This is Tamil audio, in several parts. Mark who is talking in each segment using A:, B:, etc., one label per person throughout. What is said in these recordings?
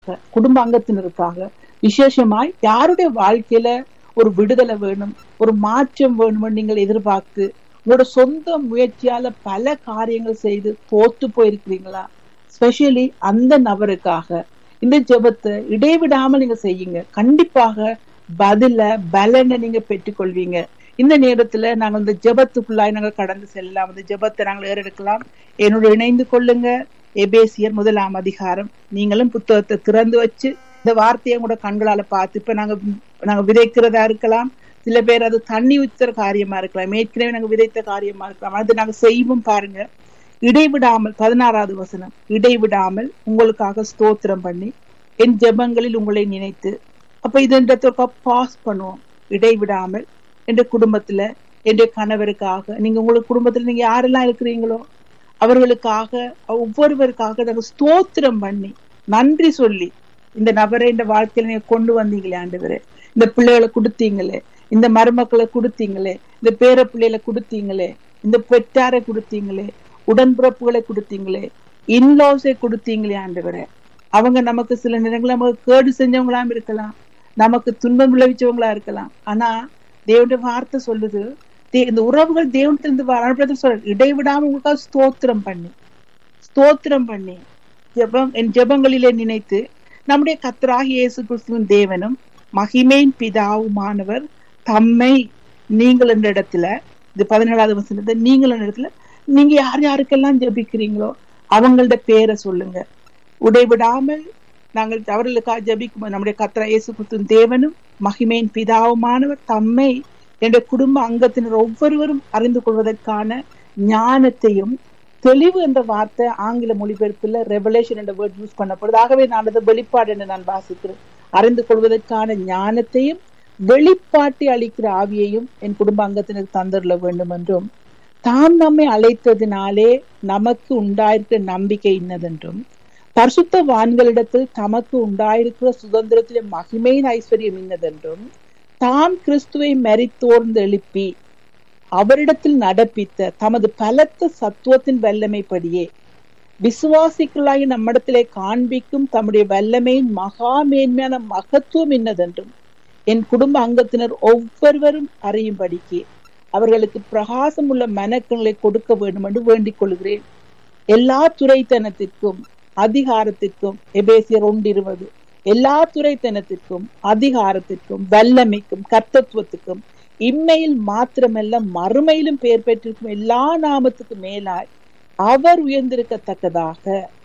A: குடும்ப அங்கத்தினருக்காக விசேஷமாய் யாருடைய வாழ்க்கையில ஒரு விடுதலை வேணும் ஒரு மாற்றம் வேணும்னு நீங்கள் எதிர்பார்த்து உங்களோட சொந்த முயற்சியால பல காரியங்கள் செய்து தோத்து போயிருக்கிறீங்களா ஸ்பெஷலி அந்த நபருக்காக இந்த ஜெபத்தை இடைவிடாமல் நீங்க செய்யுங்க கண்டிப்பாக பதில பலனை நீங்க பெற்றுக்கொள்வீங்க இந்த நேரத்துல நாங்கள் இந்த ஜெபத்துக்குள்ளாய் நாங்கள் கடந்து செல்லலாம் இந்த ஜெபத்தை நாங்கள் ஏறெடுக்கலாம் என்னோட இணைந்து கொள்ளுங்க எபேசியர் முதலாம் அதிகாரம் நீங்களும் புத்தகத்தை திறந்து வச்சு இந்த வார்த்தையை கூட கண்களால பார்த்து இப்ப நாங்க நாங்க விதைக்கிறதா இருக்கலாம் சில பேர் அது தண்ணி ஊத்துற காரியமா இருக்கலாம் ஏற்கனவே நாங்க விதைத்த காரியமா இருக்கலாம் அது நாங்க செய்வோம் பாருங்க இடைவிடாமல் பதினாறாவது வசனம் இடைவிடாமல் உங்களுக்காக ஸ்தோத்திரம் பண்ணி என் ஜெபங்களில் உங்களை நினைத்து அப்ப இது பாஸ் பண்ணுவோம் இடைவிடாமல் என்ற குடும்பத்துல என்ற கணவருக்காக நீங்க உங்களுக்கு குடும்பத்துல நீங்க யாரெல்லாம் இருக்கிறீங்களோ அவர்களுக்காக ஒவ்வொருவருக்காக நாங்க ஸ்தோத்திரம் பண்ணி நன்றி சொல்லி இந்த நபரை இந்த வாழ்க்கையில நீங்க கொண்டு வந்தீங்களே ஆண்டவரே இந்த பிள்ளைகளை கொடுத்தீங்களே இந்த மருமக்களை கொடுத்தீங்களே இந்த பேர பிள்ளைகளை கொடுத்தீங்களே இந்த பெற்றாரை கொடுத்தீங்களே உடன்பிறப்புகளை கொடுத்தீங்களே இன்லாஸை கொடுத்தீங்களே ஆண்டவரே அவங்க நமக்கு சில நேரங்களில் நமக்கு கேடு செஞ்சவங்களாம் இருக்கலாம் நமக்கு துன்பம் விளைவிச்சவங்களா இருக்கலாம் ஆனா தேவனுடைய வார்த்தை சொல்லுது இந்த உறவுகள் தேவனத்திலிருந்து வர சொல்ற இடைவிடாம உங்களுக்காக ஸ்தோத்திரம் பண்ணி ஸ்தோத்திரம் பண்ணி ஜெபம் என் ஜெபங்களிலே நினைத்து நம்முடைய கத்தராக இயேசு கிறிஸ்துவின் தேவனும் மகிமையின் பிதாவுமானவர் தம்மை நீங்கள் என்ற இடத்துல இது பதினேழாவது வசனத்தை நீங்கள் என்ற இடத்துல நீங்க யார் யாருக்கெல்லாம் ஜபிக்கிறீங்களோ அவங்களோட பேரை சொல்லுங்க உடைவிடாமல் நாங்கள் அவர்களுக்காக ஜபிக்கும் நம்முடைய கத்திர இயேசு கிறிஸ்துவின் தேவனும் மகிமையின் பிதாவுமானவர் தம்மை என்ற குடும்ப அங்கத்தினர் ஒவ்வொருவரும் அறிந்து கொள்வதற்கான ஞானத்தையும் தெளிவு என்ற வார்த்தை ஆங்கில மொழிபெயர்ப்புல ரெவலேஷன் என்ற வேர்ட் யூஸ் பண்ணப்படுது ஆகவே நான் அதை வெளிப்பாடு என்று நான் வாசிக்கிறேன் அறிந்து கொள்வதற்கான ஞானத்தையும் வெளிப்பாட்டி அளிக்கிற ஆவியையும் என் குடும்ப அங்கத்தினர் தந்துள்ள வேண்டும் என்றும் தாம் நம்மை அழைத்ததினாலே நமக்கு உண்டாயிருக்கிற நம்பிக்கை இன்னதென்றும் பரிசுத்த வான்களிடத்தில் தமக்கு உண்டாயிருக்கிற சுதந்திரத்திலே மகிமையின் ஐஸ்வர்யம் இன்னதென்றும் தாம் கிறிஸ்துவை மறித்தோர்ந்து எழுப்பி அவரிடத்தில் நடப்பித்த தமது பலத்த சத்துவத்தின் வல்லமைப்படியே விசுவாசிகளாகி நம்மிடத்திலே காண்பிக்கும் தம்முடைய வல்லமையின் மகா மேன்மையான மகத்துவம் என்னதென்றும் என் குடும்ப அங்கத்தினர் ஒவ்வொருவரும் அறியும்படிக்கு அவர்களுக்கு பிரகாசம் உள்ள மனக்கங்களை கொடுக்க வேண்டும் என்று வேண்டிக் கொள்கிறேன் எல்லா துறைத்தனத்திற்கும் அதிகாரத்திற்கும் எபேசியர் ஒன்றிருவது எல்லா துறைத்தனத்திற்கும் அதிகாரத்திற்கும் வல்லமைக்கும் கர்த்தத்துவத்துக்கும் இம்மையில் மாத்திரமல்ல மறுமையிலும் பெயர் பெற்றிருக்கும் எல்லா நாமத்துக்கும் மேலாய் அவர் உயர்ந்திருக்கத்தக்கதாக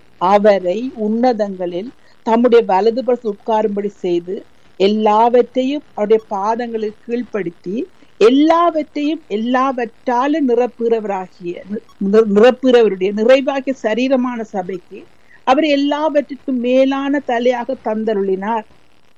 A: அவரை உன்னதங்களில் தம்முடைய வலது பரசு உட்காரும்படி செய்து எல்லாவற்றையும் அவருடைய பாதங்களில் கீழ்ப்படுத்தி எல்லாவற்றையும் எல்லாவற்றாலும் நிரப்புகிறவராகிய நிரப்புகிறவருடைய நிறைவாகிய சரீரமான சபைக்கு அவர் எல்லாவற்றிற்கும் மேலான தலையாக தந்தருளினார்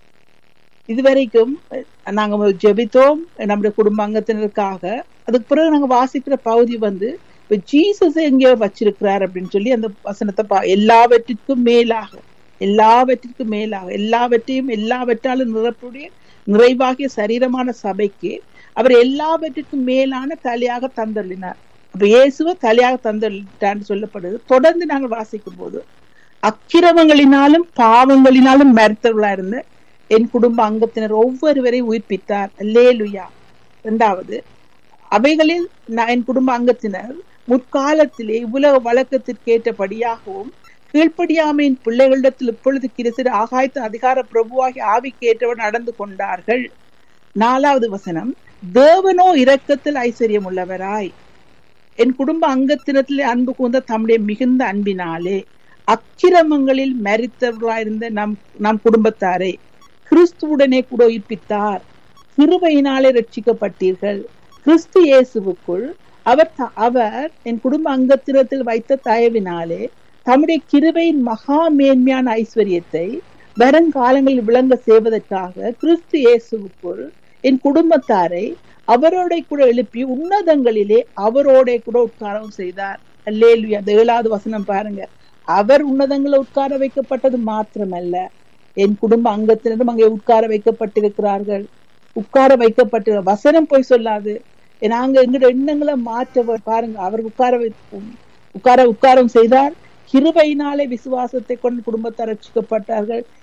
A: இதுவரைக்கும் நாங்க ஜெபித்தோம் நம்முடைய குடும்ப அங்கத்தினருக்காக அதுக்கு பிறகு நாங்க வாசிக்கிற பகுதி வந்து இப்ப ஜீசஸ் எங்கேயோ வச்சிருக்கிறார் அப்படின்னு சொல்லி அந்த வசனத்தை பா எல்லாவற்றிற்கும் மேலாக எல்லாவற்றிற்கும் மேலாக எல்லாவற்றையும் எல்லாவற்றாலும் நிரப்புடைய நிறைவாகிய சரீரமான சபைக்கு அவர் எல்லாவற்றிற்கும் மேலான தலையாக தந்தள்ளினார் அப்ப இயேசுவ தலையாக தந்தள்ளிட்டான்னு சொல்லப்படுது தொடர்ந்து நாங்கள் வாசிக்கும் போது அக்கிரமங்களினாலும் பாவங்களினாலும் மறுத்தவர்களா இருந்த என் குடும்ப அங்கத்தினர் ஒவ்வொருவரை உயிர்ப்பித்தார் லேலுயா இரண்டாவது அவைகளில் என் குடும்ப அங்கத்தினர் முற்காலத்திலே இவ்வுலக வழக்கத்திற்கேற்றபடியாகவும் கீழ்ப்படியாமையின் பிள்ளைகளிடத்தில் இப்பொழுது கிறிஸ்து ஆகாயத்து அதிகார பிரபுவாகி ஆவிக்கேற்றவர் நடந்து கொண்டார்கள் நாலாவது வசனம் தேவனோ இரக்கத்தில் ஐஸ்வர்யம் உள்ளவராய் என் குடும்ப அங்கத்தினத்திலே அன்பு கூர்ந்த தம்முடைய மிகுந்த அன்பினாலே அக்கிரமங்களில் மறித்தவர்களாயிருந்த நம் நம் குடும்பத்தாரை கிறிஸ்துவுடனே கூட உயிர்ப்பித்தார் கிருபையினாலே ரட்சிக்கப்பட்டீர்கள் கிறிஸ்து இயேசுவுக்குள் அவர் அவர் என் குடும்ப அங்கத்தினத்தில் வைத்த தயவினாலே தம்முடைய கிருபையின் மகா மேன்மையான ஐஸ்வர்யத்தை வருங்காலங்களில் விளங்க செய்வதற்காக கிறிஸ்து இயேசுவுக்குள் என் குடும்பத்தாரை அவரோட கூட எழுப்பி உன்னதங்களிலே அவரோட கூட உட்காரவும் செய்தார் அல்லேலு அந்த ஏழாவது வசனம் பாருங்க அவர் உன்னதங்களை உட்கார வைக்கப்பட்டது மாத்திரமல்ல என் குடும்ப அங்கத்தினரும் அங்கே உட்கார வைக்கப்பட்டிருக்கிறார்கள் உட்கார வைக்கப்பட்டு வசனம் போய் சொல்லாது நாங்க எங்களோட எண்ணங்களை மாற்ற பாருங்க அவர் உட்கார வைப்போம் உட்கார உட்காரம் செய்தார் கிருபையினாலே விசுவாசத்தை கொண்டு குடும்பத்தார் ரட்சிக்கப்பட்டார்கள்